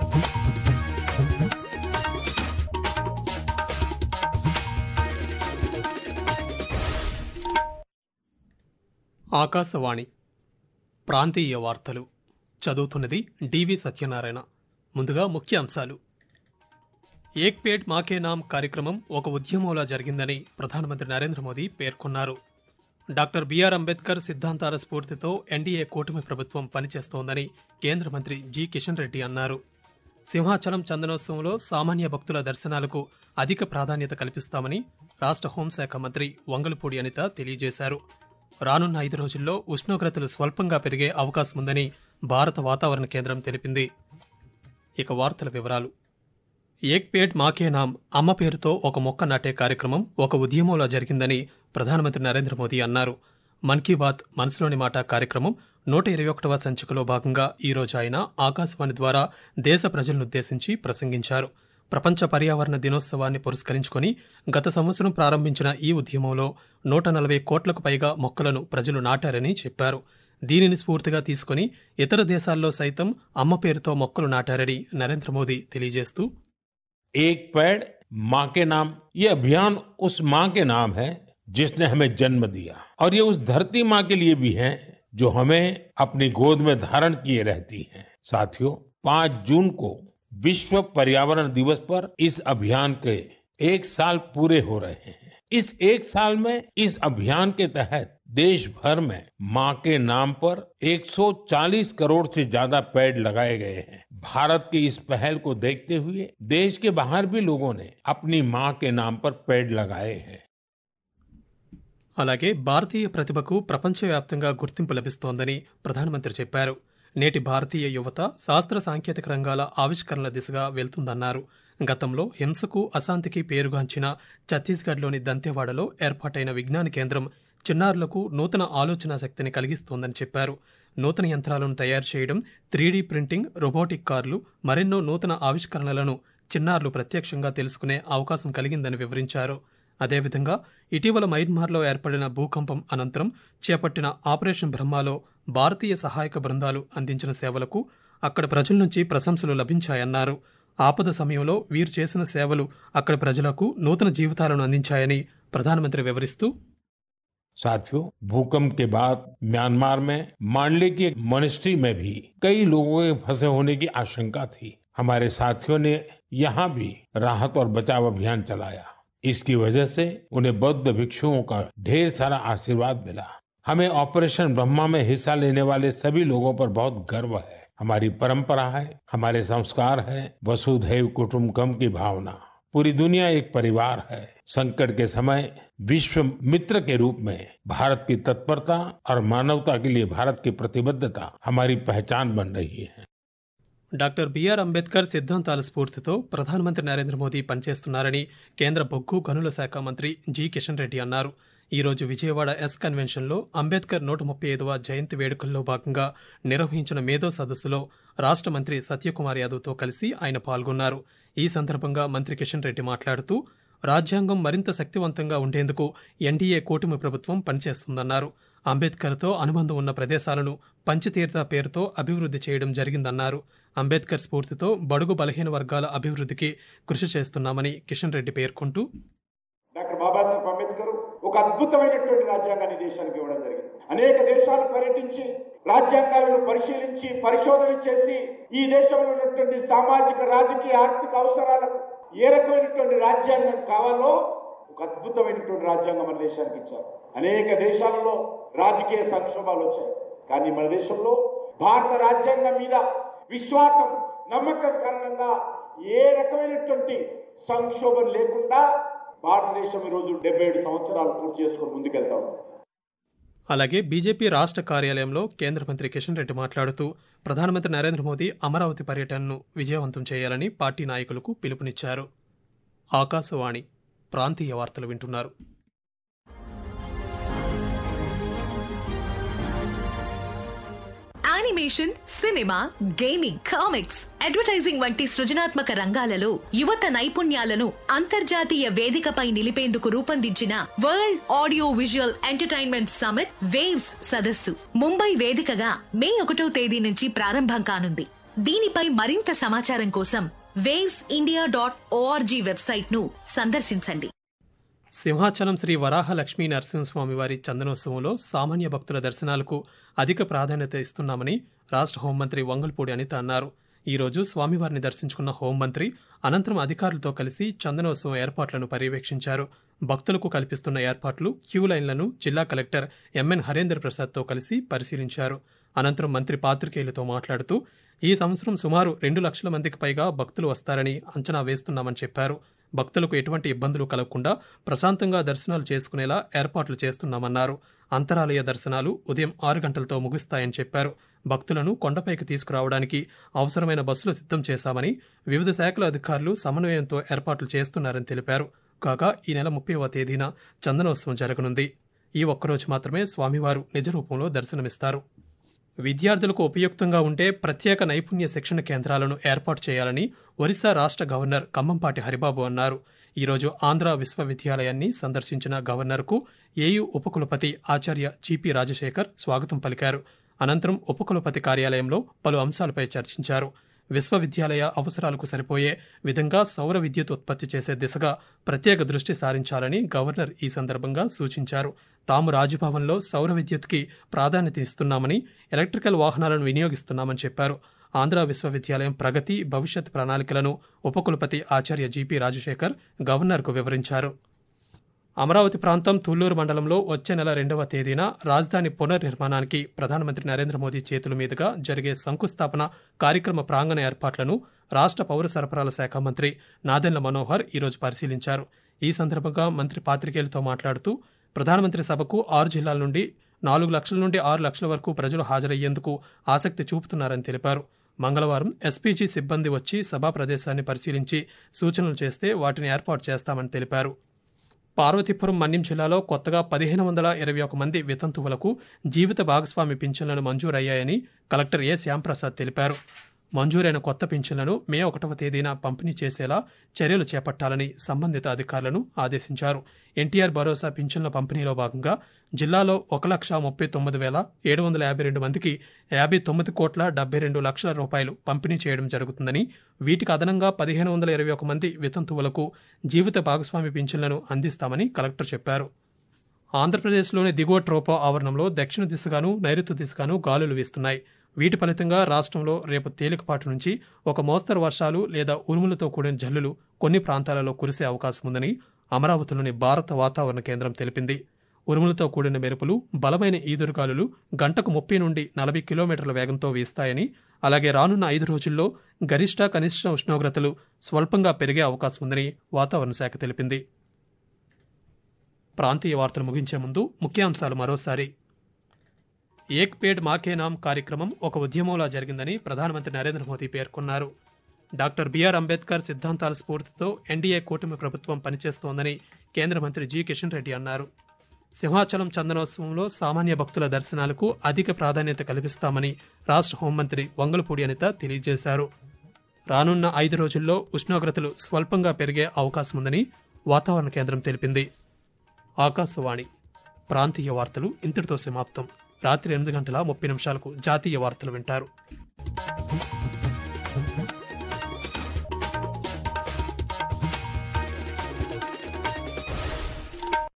ఆకాశవాణి ప్రాంతీయ వార్తలు చదువుతున్నది డివి సత్యనారాయణ ముందుగా ముఖ్య అంశాలు ఏక్ పేడ్ మాకే నామ్ కార్యక్రమం ఒక ఉద్యమంలా జరిగిందని ప్రధానమంత్రి నరేంద్ర మోదీ పేర్కొన్నారు డాక్టర్ బిఆర్ అంబేద్కర్ సిద్ధాంతాల స్ఫూర్తితో ఎన్డీఏ కూటమి ప్రభుత్వం పనిచేస్తోందని కేంద్ర మంత్రి జి కిషన్ రెడ్డి అన్నారు సింహాచలం చందనోత్సవంలో సామాన్య భక్తుల దర్శనాలకు అధిక ప్రాధాన్యత కల్పిస్తామని రాష్ట్ర హోంశాఖ మంత్రి వంగలపూడి అనిత తెలియజేశారు రానున్న ఐదు రోజుల్లో ఉష్ణోగ్రతలు స్వల్పంగా పెరిగే అవకాశం ఉందని భారత వాతావరణ కేంద్రం తెలిపింది ఇక వార్తల వివరాలు ఏక్ పేడ్ మాకే నామ్ అమ్మ పేరుతో ఒక మొక్క నాటే కార్యక్రమం ఒక ఉద్యమంలో జరిగిందని ప్రధానమంత్రి నరేంద్ర మోదీ అన్నారు మన్ కీ బాత్ మనసులోని మాట కార్యక్రమం నూట ఇరవై ఒకటవ సంచికలో భాగంగా ఈ రోజు ఆయన ఆకాశవాణి ద్వారా దేశ ప్రజలనుద్దేశించి ప్రసంగించారు ప్రపంచ పర్యావరణ దినోత్సవాన్ని పురస్కరించుకొని గత సంవత్సరం ప్రారంభించిన ఈ ఉద్యమంలో నూట నలభై కోట్లకు పైగా మొక్కలను ప్రజలు నాటారని చెప్పారు దీనిని స్ఫూర్తిగా తీసుకుని ఇతర దేశాల్లో సైతం అమ్మ పేరుతో మొక్కలు నాటారని నరేంద్ర మోదీ తెలియజేస్తూ एक पेड़ माँ के नाम ये अभियान उस माँ के नाम है जिसने हमें जन्म दिया और ये उस धरती माँ के लिए भी है जो हमें अपनी गोद में धारण किए रहती है साथियों पांच जून को विश्व पर्यावरण दिवस पर इस अभियान के एक साल पूरे हो रहे हैं इस एक साल में इस अभियान के तहत देश भर में माँ के नाम पर 140 करोड़ से ज्यादा पेड़ लगाए गए हैं भारत की इस पहल को देखते हुए देश के बाहर भी लोगों ने अपनी माँ के नाम पर पेड़ लगाए हैं అలాగే భారతీయ ప్రతిభకు ప్రపంచవ్యాప్తంగా గుర్తింపు లభిస్తోందని ప్రధానమంత్రి చెప్పారు నేటి భారతీయ యువత శాస్త్ర సాంకేతిక రంగాల ఆవిష్కరణల దిశగా వెళ్తుందన్నారు గతంలో హింసకు అశాంతికి పేరుగాంచిన ఛత్తీస్గఢ్లోని దంతెవాడలో ఏర్పాటైన విజ్ఞాన కేంద్రం చిన్నారులకు నూతన ఆలోచన శక్తిని కలిగిస్తోందని చెప్పారు నూతన యంత్రాలను తయారు చేయడం త్రీడీ ప్రింటింగ్ రోబోటిక్ కార్లు మరెన్నో నూతన ఆవిష్కరణలను చిన్నారులు ప్రత్యక్షంగా తెలుసుకునే అవకాశం కలిగిందని వివరించారు అదేవిధంగా ఇటీవల మయన్మార్లో ఏర్పడిన భూకంపం అనంతరం చేపట్టిన ఆపరేషన్ బ్రహ్మాలో భారతీయ సహాయక బృందాలు అందించిన సేవలకు అక్కడ ప్రజల నుంచి ప్రశంసలు లభించాయన్నారు ఆపద సమయంలో వీరు చేసిన సేవలు అక్కడ ప్రజలకు నూతన జీవితాలను అందించాయని ప్రధానమంత్రి వివరిస్తూ साथियों भूकंप के बाद म्यांमार में मांडले की एक मॉनेस्ट्री में भी कई लोगों के फंसे होने की आशंका थी हमारे साथियों ने यहाँ भी राहत और बचाव अभियान चलाया इसकी वजह से उन्हें बौद्ध भिक्षुओं का ढेर सारा आशीर्वाद मिला हमें ऑपरेशन ब्रह्मा में हिस्सा लेने वाले सभी लोगों पर बहुत गर्व है हमारी परंपरा है हमारे संस्कार है वसुधैव कुटुंबकम की भावना पूरी दुनिया एक परिवार है संकट के समय विश्व मित्र के रूप में भारत की तत्परता और मानवता के लिए भारत की प्रतिबद्धता हमारी पहचान बन रही है డాక్టర్ బిఆర్ అంబేద్కర్ సిద్ధాంతాల స్ఫూర్తితో ప్రధానమంత్రి నరేంద్ర మోదీ పనిచేస్తున్నారని కేంద్ర బొగ్గు గనుల శాఖ మంత్రి జి కిషన్ రెడ్డి అన్నారు ఈ రోజు విజయవాడ ఎస్ కన్వెన్షన్లో అంబేద్కర్ నూట ముప్పై ఐదవ జయంతి వేడుకల్లో భాగంగా నిర్వహించిన మేధో సదస్సులో రాష్ట్ర మంత్రి సత్యకుమార్ యాదవ్తో కలిసి ఆయన పాల్గొన్నారు ఈ సందర్భంగా మంత్రి కిషన్ రెడ్డి మాట్లాడుతూ రాజ్యాంగం మరింత శక్తివంతంగా ఉండేందుకు ఎన్డీఏ కూటమి ప్రభుత్వం పనిచేస్తుందన్నారు అంబేద్కర్తో అనుబంధం ఉన్న ప్రదేశాలను పంచతీర్థ పేరుతో అభివృద్ధి చేయడం జరిగిందన్నారు అంబేద్కర్ స్ఫూర్తితో బడుగు బలహీన వర్గాల అభివృద్ధికి కృషి చేస్తున్నామని కిషన్ రెడ్డి పేర్కొంటూ డాక్టర్ బాబాసాహెబ్ అంబేద్కర్ ఒక అద్భుతమైనటువంటి రాజ్యాంగాన్ని దేశానికి ఇవ్వడం జరిగింది అనేక దేశాలు పర్యటించి రాజ్యాంగాలను పరిశీలించి పరిశోధన చేసి ఈ దేశంలో ఉన్నటువంటి సామాజిక రాజకీయ ఆర్థిక అవసరాలకు ఏ రకమైనటువంటి రాజ్యాంగం కావాలో ఒక అద్భుతమైనటువంటి రాజ్యాంగం మన దేశానికి ఇచ్చారు అనేక దేశాలలో రాజకీయ సంక్షోభాలు వచ్చాయి కానీ మన దేశంలో భారత రాజ్యాంగం మీద విశ్వాసం నమ్మకం కారణంగా ఏ రకమైనటువంటి సంక్షోభం లేకుండా భారతదేశం ఈరోజు డెబ్బై ఏడు సంవత్సరాలు పూర్తి చేసుకొని ముందుకెళ్తా ఉంది అలాగే బీజేపీ రాష్ట్ర కార్యాలయంలో కేంద్ర మంత్రి కిషన్ రెడ్డి మాట్లాడుతూ ప్రధానమంత్రి నరేంద్ర మోదీ అమరావతి పర్యటనను విజయవంతం చేయాలని పార్టీ నాయకులకు పిలుపునిచ్చారు ఆకాశవాణి ప్రాంతీయ వార్తలు వింటున్నారు animation cinema gaming comics advertising వంటి సృజనాత్మక రంగాలలో యువత నైపుణ్యాలను అంతర్జాతీయ వేదికపై నిలిపేందుకు రూపొందించిన world audio visual entertainment summit వేవ్స్ సదస్సు ముంబై వేదికగా మే ఒకటో తేదీ నుంచి ప్రారంభం కానుంది దీనిపై మరింత సమాచారం కోసం వేవ్స్ ఇండియా డాట్ ఓఆర్జీ వెబ్సైట్ ను సందర్శించండి సింహాచలం శ్రీ వరాహ లక్ష్మీ నరసింహస్వామి వారి చందనోత్సవంలో సామాన్య భక్తుల దర్శనాలకు అధిక ప్రాధాన్యత ఇస్తున్నామని రాష్ట్ర హోంమంత్రి వంగల్పూడి అనిత అన్నారు ఈ రోజు స్వామివారిని దర్శించుకున్న హోంమంత్రి అనంతరం అధికారులతో కలిసి చందనోత్సవం ఏర్పాట్లను పర్యవేక్షించారు భక్తులకు కల్పిస్తున్న ఏర్పాట్లు క్యూ లైన్లను జిల్లా కలెక్టర్ ఎంఎన్ హరేందర్ ప్రసాద్తో కలిసి పరిశీలించారు అనంతరం మంత్రి పాత్రికేయులతో మాట్లాడుతూ ఈ సంవత్సరం సుమారు రెండు లక్షల మందికి పైగా భక్తులు వస్తారని అంచనా వేస్తున్నామని చెప్పారు భక్తులకు ఎటువంటి ఇబ్బందులు కలగకుండా ప్రశాంతంగా దర్శనాలు చేసుకునేలా ఏర్పాట్లు చేస్తున్నామన్నారు అంతరాలయ దర్శనాలు ఉదయం ఆరు గంటలతో ముగుస్తాయని చెప్పారు భక్తులను కొండపైకి తీసుకురావడానికి అవసరమైన బస్సులు సిద్ధం చేశామని వివిధ శాఖల అధికారులు సమన్వయంతో ఏర్పాట్లు చేస్తున్నారని తెలిపారు కాగా ఈ నెల ముప్పైవ తేదీన చందనోత్సవం జరగనుంది ఈ ఒక్కరోజు మాత్రమే స్వామివారు నిజ రూపంలో దర్శనమిస్తారు విద్యార్థులకు ఉపయుక్తంగా ఉండే ప్రత్యేక నైపుణ్య శిక్షణ కేంద్రాలను ఏర్పాటు చేయాలని ఒరిస్సా రాష్ట్ర గవర్నర్ కమ్మంపాటి హరిబాబు అన్నారు ఈరోజు ఆంధ్ర విశ్వవిద్యాలయాన్ని సందర్శించిన గవర్నర్కు ఏయూ ఉపకులపతి ఆచార్య జీపీ రాజశేఖర్ స్వాగతం పలికారు అనంతరం ఉపకులపతి కార్యాలయంలో పలు అంశాలపై చర్చించారు విశ్వవిద్యాలయ అవసరాలకు సరిపోయే విధంగా సౌర విద్యుత్ ఉత్పత్తి చేసే దిశగా ప్రత్యేక దృష్టి సారించాలని గవర్నర్ ఈ సందర్భంగా సూచించారు తాము రాజ్భవన్లో సౌర విద్యుత్కి ప్రాధాన్యత ఇస్తున్నామని ఎలక్ట్రికల్ వాహనాలను వినియోగిస్తున్నామని చెప్పారు ఆంధ్ర విశ్వవిద్యాలయం ప్రగతి భవిష్యత్ ప్రణాళికలను ఉపకులపతి ఆచార్య జీపీ రాజశేఖర్ గవర్నర్కు వివరించారు అమరావతి ప్రాంతం తుళ్లూరు మండలంలో వచ్చే నెల రెండవ తేదీన రాజధాని పునర్నిర్మాణానికి ప్రధానమంత్రి నరేంద్ర మోదీ చేతుల మీదుగా జరిగే శంకుస్థాపన కార్యక్రమ ప్రాంగణ ఏర్పాట్లను రాష్ట్ర పౌర సరఫరాల శాఖ మంత్రి నాదెండ్ల మనోహర్ ఈరోజు పరిశీలించారు ఈ సందర్భంగా మంత్రి పాత్రికేయులతో మాట్లాడుతూ ప్రధానమంత్రి సభకు ఆరు జిల్లాల నుండి నాలుగు లక్షల నుండి ఆరు లక్షల వరకు ప్రజలు హాజరయ్యేందుకు ఆసక్తి చూపుతున్నారని తెలిపారు మంగళవారం ఎస్పీజీ సిబ్బంది వచ్చి సభా ప్రదేశాన్ని పరిశీలించి సూచనలు చేస్తే వాటిని ఏర్పాటు చేస్తామని తెలిపారు పార్వతీపురం మన్యం జిల్లాలో కొత్తగా పదిహేను వందల ఇరవై ఒక మంది వితంతువులకు జీవిత భాగస్వామి పింఛన్లను మంజూరయ్యాయని కలెక్టర్ ఏ శ్యాంప్రసాద్ తెలిపారు మంజూరైన కొత్త పింఛన్లను మే ఒకటవ తేదీన పంపిణీ చేసేలా చర్యలు చేపట్టాలని సంబంధిత అధికారులను ఆదేశించారు ఎన్టీఆర్ భరోసా పింఛన్ల పంపిణీలో భాగంగా జిల్లాలో ఒక లక్ష ముప్పై తొమ్మిది వేల ఏడు వందల యాభై రెండు మందికి యాభై తొమ్మిది కోట్ల డెబ్బై రెండు లక్షల రూపాయలు పంపిణీ చేయడం జరుగుతుందని వీటికి అదనంగా పదిహేను వందల ఇరవై ఒక మంది వితంతువులకు జీవిత భాగస్వామి పింఛన్లను అందిస్తామని కలెక్టర్ చెప్పారు ఆంధ్రప్రదేశ్లోని దిగువ ట్రోపో ఆవరణంలో దక్షిణ దిశగాను నైరుతి దిశగాను గాలులు వీస్తున్నాయి వీటి ఫలితంగా రాష్ట్రంలో రేపు తేలికపాటి నుంచి ఒక మోస్తరు వర్షాలు లేదా ఉరుములతో కూడిన జల్లులు కొన్ని ప్రాంతాలలో కురిసే అవకాశం ఉందని అమరావతిలోని భారత వాతావరణ కేంద్రం తెలిపింది ఉరుములతో కూడిన మెరుపులు బలమైన ఈదురుగాలులు గంటకు ముప్పై నుండి నలభై కిలోమీటర్ల వేగంతో వీస్తాయని అలాగే రానున్న ఐదు రోజుల్లో గరిష్ట కనిష్ట ఉష్ణోగ్రతలు స్వల్పంగా పెరిగే అవకాశం ఉందని వాతావరణ శాఖ తెలిపింది ప్రాంతీయ వార్తలు ముగించే ముందు ముఖ్యాంశాలు మరోసారి ఏక్ పేడ్ మాకే నామ్ కార్యక్రమం ఒక ఉద్యమంలా జరిగిందని ప్రధానమంత్రి నరేంద్ర మోదీ పేర్కొన్నారు డాక్టర్ బిఆర్ అంబేద్కర్ సిద్ధాంతాల స్ఫూర్తితో ఎన్డీఏ కూటమి ప్రభుత్వం పనిచేస్తోందని కేంద్ర మంత్రి జి కిషన్ రెడ్డి అన్నారు సింహాచలం చందనోత్సవంలో సామాన్య భక్తుల దర్శనాలకు అధిక ప్రాధాన్యత కల్పిస్తామని రాష్ట్ర హోంమంత్రి వంగలపూడి అనిత తెలియజేశారు రానున్న ఐదు రోజుల్లో ఉష్ణోగ్రతలు స్వల్పంగా పెరిగే అవకాశం ఉందని వాతావరణ కేంద్రం తెలిపింది ఆకాశవాణి ప్రాంతీయ వార్తలు ఇంతటితో సమాప్తం రాత్రి ఎనిమిది గంటల ముప్పై నిమిషాలకు జాతీయ వార్తలు వింటారు